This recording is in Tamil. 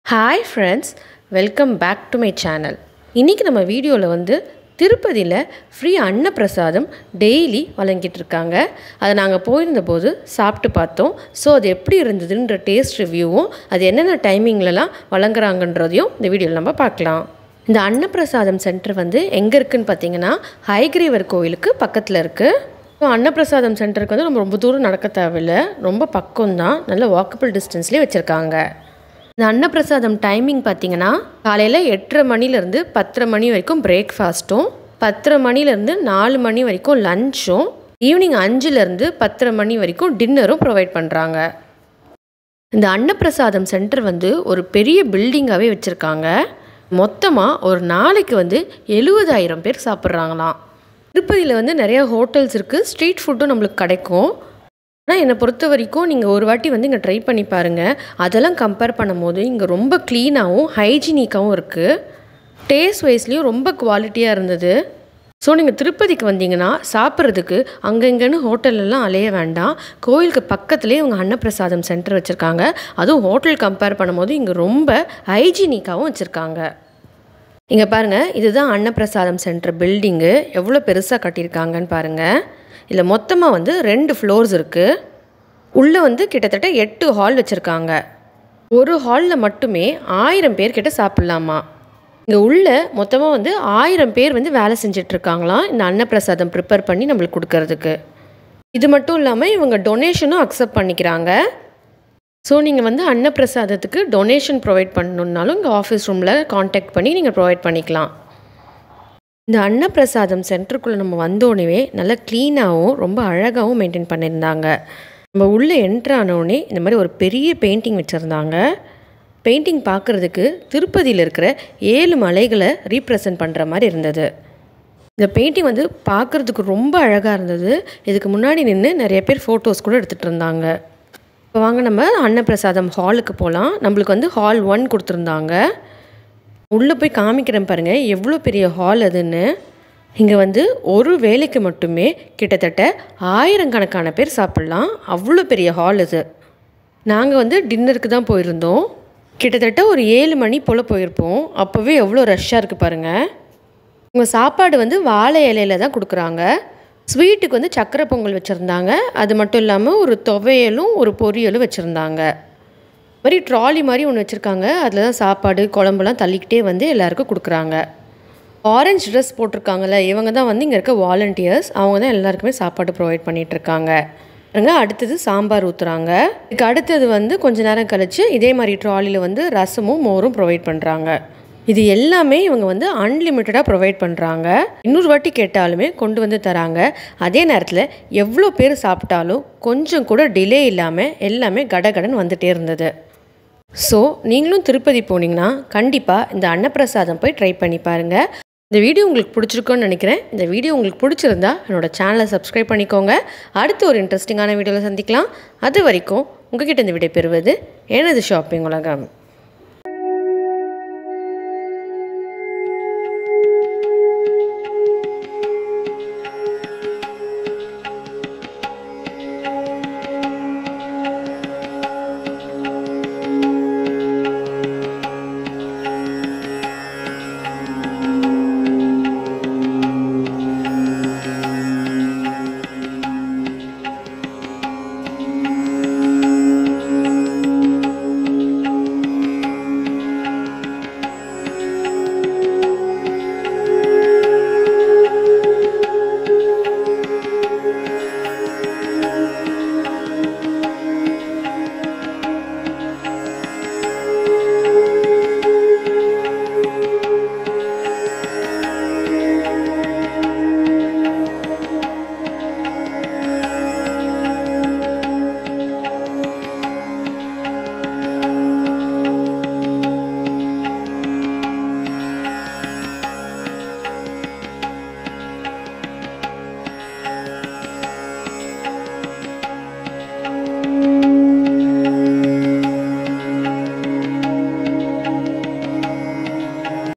hi friends welcome back to my channel இன்றைக்கி நம்ம வீடியோவில் வந்து திருப்பதியில் ஃப்ரீ அன்னப்பிரசாதம் டெய்லி வழங்கிட்டு இருக்காங்க அதை நாங்கள் போயிருந்தபோது சாப்பிட்டு பார்த்தோம் ஸோ அது எப்படி இருந்ததுன்ற டேஸ்ட் ரிவ்யூவும் அது என்னென்ன டைமிங்லலாம் வழங்குறாங்கன்றதையும் இந்த வீடியோவில் நம்ம பார்க்கலாம் இந்த அன்னப்பிரசாதம் சென்டர் வந்து எங்கே இருக்குதுன்னு பார்த்தீங்கன்னா ஹைகிரீவர் கோயிலுக்கு பக்கத்தில் இருக்குது ஸோ அன்னப்பிரசாதம் சென்டருக்கு வந்து நம்ம ரொம்ப தூரம் நடக்க தேவையில்லை ரொம்ப பக்கம்தான் நல்ல வாக்கபிள் டிஸ்டன்ஸ்லேயே வச்சுருக்காங்க இந்த அன்னப்பிரசாதம் டைமிங் பார்த்தீங்கன்னா காலையில் எட்டரை மணிலேருந்து பத்தரை மணி வரைக்கும் பிரேக்ஃபாஸ்ட்டும் பத்தரை மணிலேருந்து நாலு மணி வரைக்கும் லஞ்சும் ஈவினிங் அஞ்சுலேருந்து பத்தரை மணி வரைக்கும் டின்னரும் ப்ரொவைட் பண்ணுறாங்க இந்த அன்னப்பிரசாதம் சென்டர் வந்து ஒரு பெரிய பில்டிங்காகவே வச்சுருக்காங்க மொத்தமாக ஒரு நாளைக்கு வந்து எழுபதாயிரம் பேர் சாப்பிட்றாங்களாம் திருப்பதியில் வந்து நிறையா ஹோட்டல்ஸ் இருக்குது ஸ்ட்ரீட் ஃபுட்டும் நம்மளுக்கு கிடைக்கும் ஆனால் என்னை பொறுத்த வரைக்கும் நீங்கள் ஒரு வாட்டி வந்து இங்கே ட்ரை பண்ணி பாருங்கள் அதெல்லாம் கம்பேர் பண்ணும்போது இங்கே ரொம்ப க்ளீனாகவும் ஹைஜீனிக்காகவும் இருக்குது டேஸ்ட் வைஸ்லேயும் ரொம்ப குவாலிட்டியாக இருந்தது ஸோ நீங்கள் திருப்பதிக்கு வந்தீங்கன்னா சாப்பிட்றதுக்கு அங்கங்கன்னு ஹோட்டல்லலாம் அலைய வேண்டாம் கோயிலுக்கு பக்கத்துலேயே இவங்க அன்னப்பிரசாதம் சென்டர் வச்சுருக்காங்க அதுவும் ஹோட்டல் கம்பேர் பண்ணும்போது இங்கே ரொம்ப ஹைஜீனிக்காகவும் வச்சுருக்காங்க இங்கே பாருங்கள் இதுதான் அன்னப்பிரசாதம் சென்டர் பில்டிங்கு எவ்வளோ பெருசாக கட்டியிருக்காங்கன்னு பாருங்கள் இதில் மொத்தமாக வந்து ரெண்டு ஃப்ளோர்ஸ் இருக்குது உள்ளே வந்து கிட்டத்தட்ட எட்டு ஹால் வச்சுருக்காங்க ஒரு ஹாலில் மட்டுமே ஆயிரம் பேர் கிட்ட சாப்பிட்லாமா இங்கே உள்ள மொத்தமாக வந்து ஆயிரம் பேர் வந்து வேலை செஞ்சிட்ருக்காங்களாம் இந்த அன்னப்பிரசாதம் ப்ரிப்பேர் பண்ணி நம்மளுக்கு கொடுக்கறதுக்கு இது மட்டும் இல்லாமல் இவங்க டொனேஷனும் அக்செப்ட் பண்ணிக்கிறாங்க ஸோ நீங்கள் வந்து அன்னப்பிரசாதத்துக்கு டொனேஷன் ப்ரொவைட் பண்ணணுன்னாலும் இங்கே ஆஃபீஸ் ரூமில் காண்டாக்ட் பண்ணி நீங்கள் ப்ரொவைட் பண்ணிக்கலாம் இந்த அன்னப்பிரசாதம் சென்டருக்குள்ளே நம்ம வந்தோடனே நல்லா க்ளீனாகவும் ரொம்ப அழகாகவும் மெயின்டைன் பண்ணியிருந்தாங்க நம்ம உள்ளே என்ட்ரு ஆனோடனே இந்த மாதிரி ஒரு பெரிய பெயிண்டிங் வச்சுருந்தாங்க பெயிண்டிங் பார்க்குறதுக்கு திருப்பதியில் இருக்கிற ஏழு மலைகளை ரீப்ரசன்ட் பண்ணுற மாதிரி இருந்தது இந்த பெயிண்டிங் வந்து பார்க்குறதுக்கு ரொம்ப அழகாக இருந்தது இதுக்கு முன்னாடி நின்று நிறைய பேர் ஃபோட்டோஸ் கூட எடுத்துகிட்டு இருந்தாங்க இப்போ வாங்க நம்ம அன்னப்பிரசாதம் ஹாலுக்கு போகலாம் நம்மளுக்கு வந்து ஹால் ஒன் கொடுத்துருந்தாங்க உள்ளே போய் காமிக்கிறேன் பாருங்கள் எவ்வளோ பெரிய ஹால் அதுன்னு இங்கே வந்து ஒரு வேலைக்கு மட்டுமே கிட்டத்தட்ட ஆயிரக்கணக்கான பேர் சாப்பிட்லாம் அவ்வளோ பெரிய ஹால் இது நாங்கள் வந்து டின்னருக்கு தான் போயிருந்தோம் கிட்டத்தட்ட ஒரு ஏழு மணி போல் போயிருப்போம் அப்போவே எவ்வளோ ரஷ்ஷாக இருக்குது பாருங்கள் உங்கள் சாப்பாடு வந்து வாழை இலையில தான் கொடுக்குறாங்க ஸ்வீட்டுக்கு வந்து சக்கரை பொங்கல் வச்சுருந்தாங்க அது மட்டும் இல்லாமல் ஒரு துவையலும் ஒரு பொரியலும் வச்சுருந்தாங்க மாதிரி ட்ராலி மாதிரி ஒன்று வச்சுருக்காங்க அதில் தான் சாப்பாடு குழம்புலாம் தள்ளிக்கிட்டே வந்து எல்லாருக்கும் கொடுக்குறாங்க ஆரஞ்ச் ட்ரெஸ் போட்டிருக்காங்கல்ல இவங்க தான் வந்து இங்கே இருக்க வாலண்டியர்ஸ் அவங்க தான் எல்லாருக்குமே சாப்பாடு ப்ரொவைட் பண்ணிகிட்ருக்காங்க பாருங்க அடுத்தது சாம்பார் ஊற்றுறாங்க இதுக்கு அடுத்தது வந்து கொஞ்ச நேரம் கழித்து இதே மாதிரி ட்ராலியில் வந்து ரசமும் மோரும் ப்ரொவைட் பண்ணுறாங்க இது எல்லாமே இவங்க வந்து அன்லிமிட்டடாக ப்ரொவைட் பண்ணுறாங்க இன்னொரு வாட்டி கேட்டாலுமே கொண்டு வந்து தராங்க அதே நேரத்தில் எவ்வளோ பேர் சாப்பிட்டாலும் கொஞ்சம் கூட டிலே இல்லாமல் எல்லாமே கடகடன் வந்துகிட்டே இருந்தது ஸோ நீங்களும் திருப்பதி போனீங்கன்னா கண்டிப்பாக இந்த அன்னப்பிரசாதம் போய் ட்ரை பண்ணி பாருங்கள் இந்த வீடியோ உங்களுக்கு பிடிச்சிருக்கோன்னு நினைக்கிறேன் இந்த வீடியோ உங்களுக்கு பிடிச்சிருந்தா என்னோடய சேனலை சப்ஸ்கிரைப் பண்ணிக்கோங்க அடுத்து ஒரு இன்ட்ரெஸ்டிங்கான வீடியோவில் சந்திக்கலாம் அது வரைக்கும் உங்ககிட்ட இந்த விடை பெறுவது எனது ஷாப்பிங் உலகம்